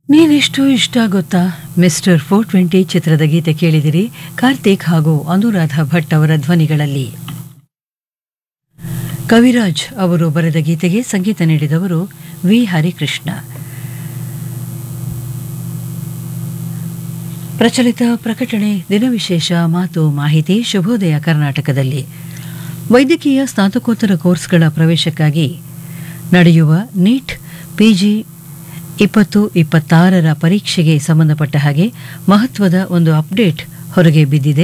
ನೀನೆಷ್ಟು ಇಷ್ಟ ಗೊತ್ತಾ mister four twenty ಚಿತ್ರದ ಗೀತೆ ಕೇಳಿದಿರಿ ಕಾರ್ತಿಕ್ ಹಾಗೂ ಅನುರಾಧ ಭಟ್ ಅವರ ಧ್ವನಿಗಳಲ್ಲಿ ಕವಿರಾಜ್ ಅವರು ಬರೆದ ಗೀತೆಗೆ ಸಂಗೀತ ನೀಡಿದವರು ವಿ ಹರಿಕೃಷ್ಣ ಪ್ರಚಲಿತ ಪ್ರಕಟಣೆ ದಿನವಿಶೇಷ ಮಾತು ಮಾಹಿತಿ ಶುಭೋದಯ ಕರ್ನಾಟಕದಲ್ಲಿ ವೈದ್ಯಕೀಯ ಸ್ನಾತಕೋತ್ತರ ಕೋರ್ಸ್ಗಳ ಪ್ರವೇಶಕ್ಕಾಗಿ ನಡೆಯುವ ನೀಟ್ ಪಿಜಿ ಇಪ್ಪತ್ತು ಇಪ್ಪತ್ತಾರರ ಪರೀಕ್ಷೆಗೆ ಸಂಬಂಧಪಟ್ಟ ಹಾಗೆ ಮಹತ್ವದ ಒಂದು ಅಪ್ಡೇಟ್ ಹೊರಗೆ ಬಿದ್ದಿದೆ